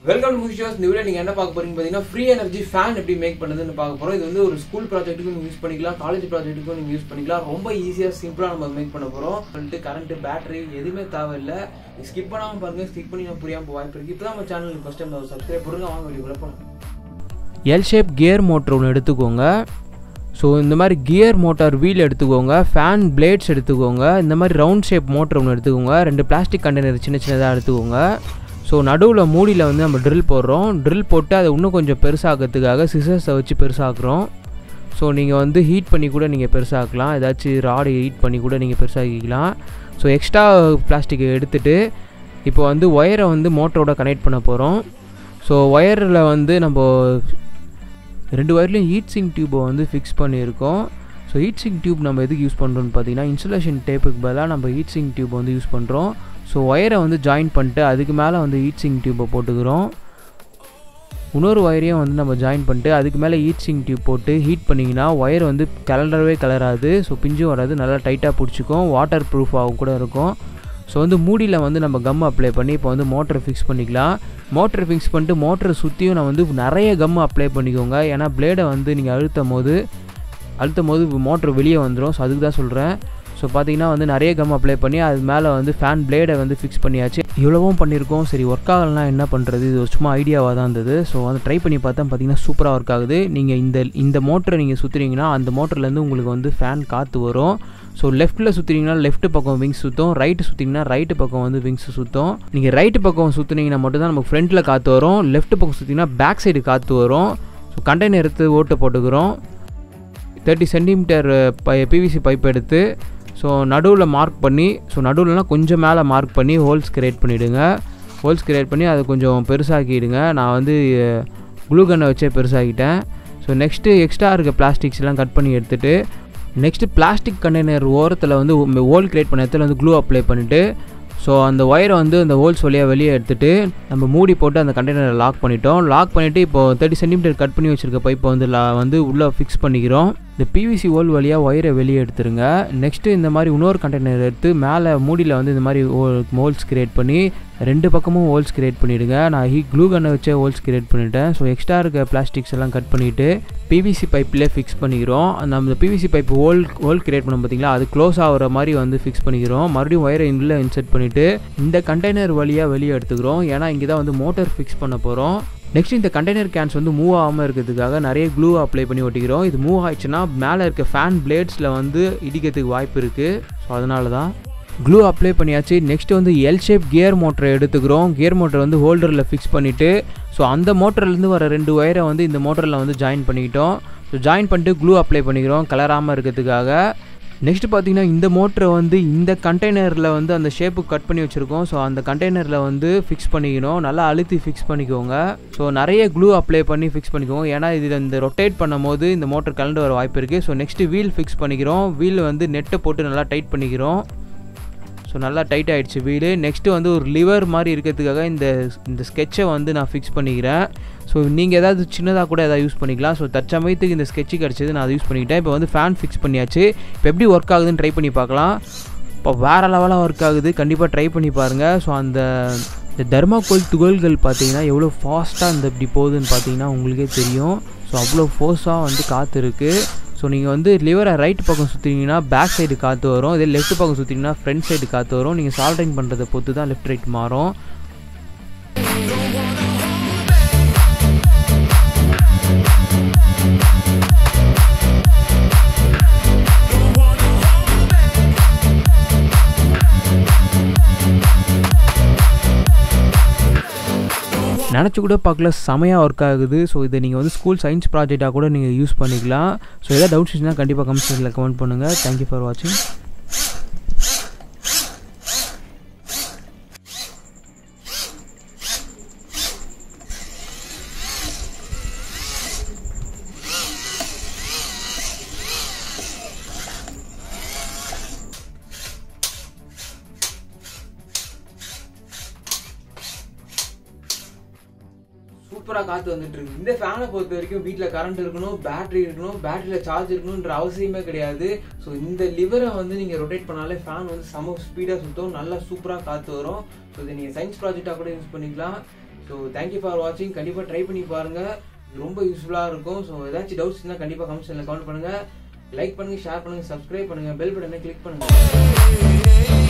welcome to movie shows இந்த video நீங்க என்ன பார்க்க போறீங்க பாத்தீங்கன்னா ஃப்ரீ எனர்ஜி ஃபேன் எப்படி மேக் பண்ணுதுன்னு பார்க்க போறோம் இது வந்து ஒரு ஸ்கூல் ப்ராஜெக்ட்டுக்கும் நீங்க யூஸ் பண்ணிக்கலாம் காலேஜ் ப்ராஜெக்ட்டுக்கும் நீங்க யூஸ் பண்ணிக்கலாம் ரொம்ப ஈஸியா சிம்பிளா நம்ம மேக் பண்ண போறோம் சொல்லிட்டு கரண்ட் பேட்டரி எதுவுமே தேவையில்லை ஸ்கிப் பண்ணாம பாருங்க ஸ்கிப் பண்ணி நான் புரியாம வாய்ப்பு இருக்கு இப்பதான் நம்ம சேனலுக்கு ஃபர்ஸ்ட் டைம் சப்ஸ்கிரைப் பண்ணுங்க வாங்க வீடியோ போலாம் எல் ஷேப் கியர் மோட்டர் ஒன்று எடுத்துக்கோங்க ஸோ இந்த மாதிரி கியர் மோட்டார் வீல் எடுத்துக்கோங்க ஃபேன் பிளேட்ஸ் எடுத்துக்கோங்க இந்த மாதிரி ரவுண்ட் ஷேப் மோட்டர் ஒன்று எடுத்துக்கோங்க ரெண்டு பிளாஸ்டிக் கண்டெய்னர் சின்ன சின்னதாக எடுத்துக்கோங்க ஸோ நடுவில் மூடியில் வந்து நம்ம ட்ரில் போடுறோம் ட்ரில் போட்டு அதை இன்னும் கொஞ்சம் பெருசாக்கிறதுக்காக சிசர்ஸை வச்சு பெருசாக்குறோம் ஸோ நீங்கள் வந்து ஹீட் பண்ணி கூட நீங்கள் பெருசாக்கலாம் ஏதாச்சும் ராடு ஹீட் பண்ணி கூட நீங்கள் பெருசாக்கிக்கலாம் ஸோ எக்ஸ்ட்ரா பிளாஸ்டிக்கை எடுத்துகிட்டு இப்போ வந்து ஒயரை வந்து மோட்டரோட கனெக்ட் பண்ண போகிறோம் ஸோ ஒயரில் வந்து நம்ம ரெண்டு ஒயர்லையும் ஹீட் சிங் டியூப்பை வந்து ஃபிக்ஸ் பண்ணியிருக்கோம் ஸோ ஹீட் சிங் டியூப் நம்ம எதுக்கு யூஸ் பண்ணுறோம்னு பார்த்தீங்கன்னா இன்சுலேஷன் டேப்புக்கு பதிலாக நம்ம ஹீட் சிங் டியூப் வந்து யூஸ் பண்ணுறோம் ஸோ ஒயரை வந்து ஜாயின் பண்ணிட்டு அதுக்கு மேலே வந்து ஹீட் சிங் டியூப்பை போட்டுக்கிறோம் இன்னொரு ஒயரையும் வந்து நம்ம ஜாயின் பண்ணிட்டு அதுக்கு மேலே ஹீட் சிங் டியூப் போட்டு ஹீட் பண்ணிங்கன்னா ஒயர் வந்து கலரவே கலராது ஸோ பிஞ்சும் வராது நல்லா டைட்டாக பிடிச்சிக்கும் வாட்டர் ப்ரூஃபாகவும் கூட இருக்கும் ஸோ வந்து மூடியில் வந்து நம்ம கம் அப்ளை பண்ணி இப்போ வந்து மோட்டரை ஃபிக்ஸ் பண்ணிக்கலாம் மோட்டரை ஃபிக்ஸ் பண்ணிட்டு மோட்டரை சுற்றியும் நான் வந்து நிறைய கம் அப்ளை பண்ணிக்கோங்க ஏன்னா பிளேடை வந்து நீங்கள் அழுத்தும் போது அழுத்தும் போது மோட்ரு வெளியே வந்துடும் ஸோ அதுக்கு தான் சொல்கிறேன் ஸோ பார்த்தீங்கன்னா வந்து நிறைய கம் அப்ளை பண்ணி அது மேலே வந்து ஃபேன் பிளேடை வந்து ஃபிக்ஸ் பண்ணியாச்சு இவ்வளவும் பண்ணியிருக்கோம் சரி ஒர்க் ஆகலைன்னா என்ன பண்ணுறது இது ஒரு சும்மா ஐடியாவாக தான் இருந்தது ஸோ வந்து ட்ரை பண்ணி பார்த்தா பார்த்தீங்கன்னா சூப்பராக ஒர்க் ஆகுது நீங்கள் இந்த இந்த மோட்டரை நீங்கள் சுற்றுறீங்கன்னா அந்த மோட்டர்லேருந்து உங்களுக்கு வந்து ஃபேன் காற்று வரும் ஸோ லெஃப்ட்டில் சுற்றுறீங்கன்னா லெஃப்ட் பக்கம் விங்ஸ் சுற்றும் ரைட்டு சுற்றிங்கன்னா ரைட்டு பக்கம் வந்து விங்ஸ் சுற்றும் நீங்கள் ரைட்டு பக்கம் சுற்றுனீங்கன்னா மட்டும் தான் நமக்கு ஃப்ரண்ட்டில் காற்று வரும் லெஃப்ட் பக்கம் சுற்றிங்கன்னா பேக் சைடு காற்று வரும் ஸோ கண்டெய்னர் எடுத்து ஓட்டை போட்டுக்கிறோம் thirty centimetre by PVC pipe எடுத்து ஸோ நடுவில் மார்க் பண்ணி ஸோ நடுவில்னா கொஞ்சம் மேலே மார்க் பண்ணி ஹோல்ஸ் கிரியேட் பண்ணிவிடுங்க ஹோல்ஸ் கிரியேட் பண்ணி அதை கொஞ்சம் பெருசாக்கிடுங்க நான் வந்து க்ளூ கன்னை வச்சே பெருசாக்கிட்டேன் ஸோ நெக்ஸ்ட்டு எக்ஸ்ட்ரா இருக்க பிளாஸ்டிக்ஸ்லாம் கட் பண்ணி எடுத்துகிட்டு நெக்ஸ்ட்டு பிளாஸ்டிக் கண்டெய்னர் ஓரத்தில் வந்து ஹோல் கிரியேட் பண்ண இடத்துல வந்து க்ளூ அப்ளை பண்ணிவிட்டு ஸோ அந்த ஒயரை வந்து அந்த ஹோல்ஸ் வழியாக வெளியே எடுத்துகிட்டு நம்ம மூடி போட்டு அந்த கண்டெய்னரை லாக் பண்ணிட்டோம் லாக் பண்ணிவிட்டு இப்போ தேர்ட்டி சென்டிமீட்டர் கட் பண்ணி வச்சுருக்க பைப்பை வந்து லா வந்து உள்ளே ஃபிக்ஸ் பண்ணிக்கிறோம் இந்த பிவிசி ஹோல் வழியாக ஒயரை வெளியே எடுத்துருங்க நெக்ஸ்ட்டு இந்த மாதிரி இன்னொரு கண்டெய்னர் எடுத்து மேலே மூடியில் வந்து இந்த மாதிரி ஹோல்ஸ் கிரியேட் பண்ணி ரெண்டு பக்கமும் ஹோல்ஸ் கிரியேட் பண்ணிவிடுங்க நான் ஹீ க்ளூ கன்னை வச்சே ஹோல்ஸ் கிரியேட் பண்ணிவிட்டேன் ஸோ எக்ஸ்ட்ரா இருக்க பிளாஸ்டிக்ஸ் எல்லாம் கட் பண்ணிவிட்டு பிவிசி பைப்லேயே ஃபிக்ஸ் பண்ணிக்கிறோம் நம்ம PVC pipe hole hole create பண்ணோம் பார்த்தீங்களா அது க்ளோஸ் ஆகிற மாதிரி வந்து ஃபிக்ஸ் பண்ணிக்கிறோம் மறுபடியும் ஒயரை உள்ளே இன்செர்ட் பண்ணிவிட்டு இந்த கண்டெய்னர் வழியாக வெளியே எடுத்துக்கிறோம் ஏன்னா இங்கே தான் வந்து மோட்டர் ஃபிக்ஸ் பண்ண போகிறோம் நெக்ஸ்ட் இந்த கண்டெய்னர் கேன்ஸ் வந்து மூவ் ஆகாமல் இருக்கிறதுக்காக நிறைய க்ளூ அப்ளை பண்ணி ஒட்டிக்கிறோம் இது மூவ் ஆயிடுச்சுன்னா மேலே இருக்க ஃபேன் பிளேட்ஸில் வந்து இடிக்கிறதுக்கு வாய்ப்பு இருக்குது ஸோ அதனால தான் க்ளூ அப்ளை பண்ணியாச்சு நெக்ஸ்ட் வந்து எல் ஷேப் கியர் மோட்டரை எடுத்துக்கிறோம் கியர் மோட்டர் வந்து ஹோல்டரில் ஃபிக்ஸ் பண்ணிவிட்டு ஸோ அந்த மோட்டர்லேருந்து வர ரெண்டு ஒயரை வந்து இந்த மோட்டரில் வந்து ஜாயின் பண்ணிக்கிட்டோம் ஸோ ஜாயின் பண்ணிட்டு க்ளூ அப்ளை பண்ணிக்கிறோம் கலராமல் இருக்கிறதுக்காக நெக்ஸ்ட் பார்த்தீங்கன்னா இந்த மோட்டரை வந்து இந்த கண்டெய்னரில் வந்து அந்த ஷேப்புக்கு கட் பண்ணி வச்சுருக்கோம் ஸோ அந்த கண்டெய்னரில் வந்து ஃபிக்ஸ் பண்ணிக்கணும் நல்லா அழுத்தி ஃபிக்ஸ் பண்ணிக்கோங்க ஸோ நிறைய க்ளூ அப்ளை பண்ணி ஃபிக்ஸ் பண்ணிக்கோங்க ஏன்னா இது இந்த ரொட்டேட் பண்ணும் போது இந்த மோட்டர் கலந்து வர வாய்ப்பு இருக்குது ஸோ நெக்ஸ்ட்டு வீல் ஃபிக்ஸ் பண்ணிக்கிறோம் வீல் வந்து நெட்டை போட்டு நல்லா டைட் பண்ணிக்கிறோம் ஸோ நல்லா டைட் ஆகிடுச்சு வீடு நெக்ஸ்ட்டு வந்து ஒரு லிவர் மாதிரி இருக்கிறதுக்காக இந்த இந்த ஸ்கெட்சை வந்து நான் ஃபிக்ஸ் பண்ணிக்கிறேன் ஸோ நீங்கள் ஏதாவது சின்னதாக கூட எதாவது யூஸ் பண்ணிக்கலாம் ஸோ தற்சமயத்துக்கு இந்த ஸ்கெட்சு கிடச்சது நான் அதை யூஸ் பண்ணிக்கிட்டேன் இப்போ வந்து ஃபேன் ஃபிக்ஸ் பண்ணியாச்சு இப்போ எப்படி ஒர்க் ஆகுதுன்னு ட்ரை பண்ணி பார்க்கலாம் இப்போ வேறு லெவலாக ஒர்க் ஆகுது கண்டிப்பாக ட்ரை பண்ணி பாருங்கள் ஸோ அந்த இந்த தர்மாக்கோல் துகள்கள் பார்த்தீங்கன்னா எவ்வளோ ஃபாஸ்ட்டாக இந்த இப்படி போகுதுன்னு பார்த்தீங்கன்னா உங்களுக்கே தெரியும் ஸோ அவ்வளோ ஃபோர்ஸாக வந்து காற்று இருக்குது ஸோ நீங்கள் வந்து லிவரை ரைட் பக்கம் சுற்றிங்கன்னா பேக் சைடு காற்று வரும் இதே லெஃப்ட் பக்கம் சுற்றிங்கன்னா ஃப்ரண்ட் சைடு காற்று வரும் நீங்கள் சால்ட்ரிங் பண்ணுறதை பொறுத்து தான் லெஃப்ட் ரைட் மாறும் நினச்சி கூட பார்க்கல செமையாக ஒர்க் ஆகுது ஸோ இதை நீங்கள் வந்து ஸ்கூல் சயின்ஸ் ப்ராஜெக்டாக கூட நீங்கள் யூஸ் பண்ணிக்கலாம் ஸோ எதாவது டவுட்ஸ் இருந்துச்சுன்னா கண்டிப்பாக கமெண்ட் செக்ஷனில் கமெண்ட் பண்ணுங்கள் தேங்க்யூ ஃபார் வாட்சிங் சூப்பரா காத்து வந்துட்டு இருக்கு இந்த ஃபேனை பொறுத்த வரைக்கும் வீட்ல கரண்ட் இருக்கணும் பேட்டரி இருக்கணும் பேட்டரியில சார்ஜ் இருக்கணும்ன்ற அவசியமே கிடையாது ஸோ இந்த லிவரை வந்து நீங்க ரொட்டேட் பண்ணாலே ஃபேன் வந்து செம ஸ்பீடா சுத்தும் நல்லா சூப்பரா காத்து வரும் ஸோ இதை நீங்க சயின்ஸ் ப்ராஜெக்டா கூட யூஸ் பண்ணிக்கலாம் ஸோ தேங்க்யூ ஃபார் வாட்சிங் கண்டிப்பாக ட்ரை பண்ணி பாருங்க இது ரொம்ப யூஸ்ஃபுல்லாக இருக்கும் ஸோ ஏதாச்சும் டவுட்ஸ் இருந்தால் கண்டிப்பாக கமெண்ட்ஸில் கமெண்ட் பண்ணுங்க லைக் பண்ணுங்க ஷேர் பண்ணுங்க சப்ஸ்கிரைப் பண்ணுங்க பெல் பட்டனை கிளிக் பண்ணுங்க